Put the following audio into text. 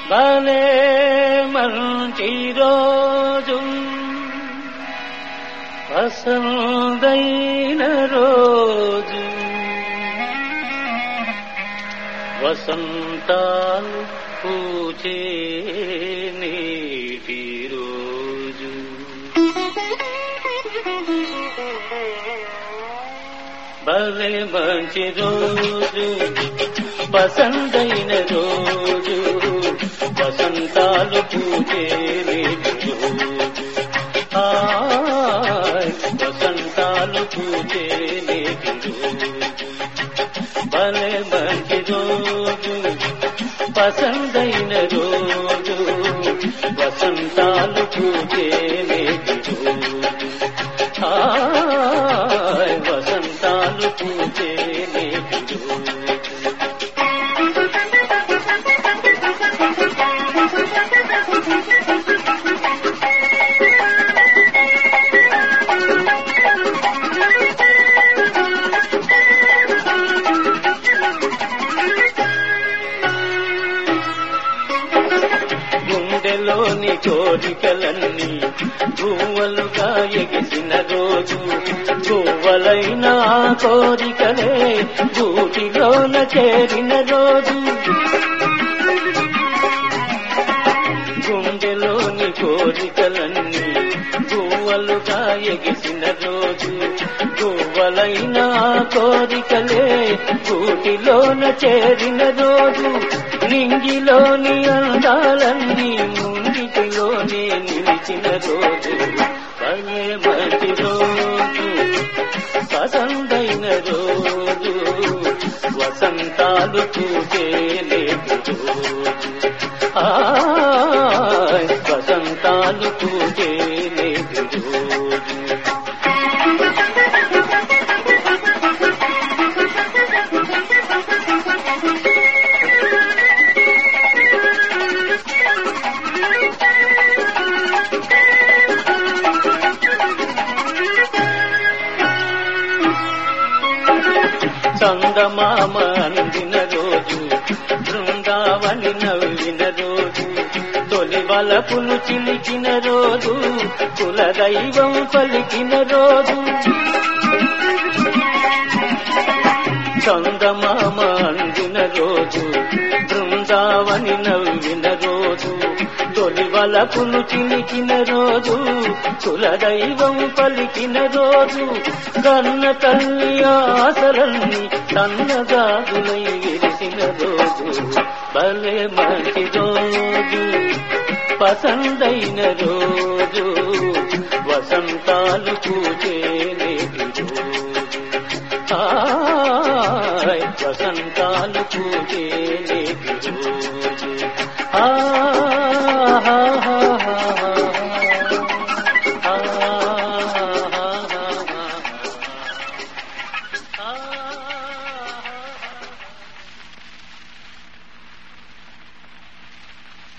భలే మంచి రోజు పసందైన రోజు వసంతాలు పూచే నేటి రోజు భలే మంచి రోజు పసందైన రోజు వసంతాలు పూచే నేటి రోజు హాయ్ వసంతాలు పూచే నేటి రోజు భలే మంచి రోజు పసందైన రోజు వసంతాలు పూచే నేటి రోజు హాయ్ వసంతాలు పూచే నేటి రోజు గుండెలోని కోరికలన్నీ గువ్వలుగా ఎగిసిన రోజు గువ్వలైన ఆ కోరికలే గూటిలోన చేరిన రోజు గుండెలోని కోరికలన్నీ గువ్వలుగా ఎగిసిన రోజు గువ్వలైన ఆ కోరికలే గూటిలోన చేరిన రోజు నింగిలోని అందాలన్నీ ముంగిటిలోనే నిలిచిన రోజు భలే మంచి రోజు పసందైన రోజు వసంతాలు చూసే లేదు రోజు హాయ్ వసంతాలు చూసే లేదు రోజు చందమామ అందిన రోజు బృందావని నవ్విన రోజు తొలి వలపులు చిలికిన రోజు కులదైవం పలికిన రోజు చందమామ అందిన రోజు బృందావని నవ్విన రోజు తొలి వలపులు చిలికిన రోజు కులదైవం పలికిన రోజు కన్న తల్లి ఆశలన్నీ సన్నగాదులై విరిసిన రోజు భలే మంచి రోజు పసందైన రోజు వసంతాలు పూచే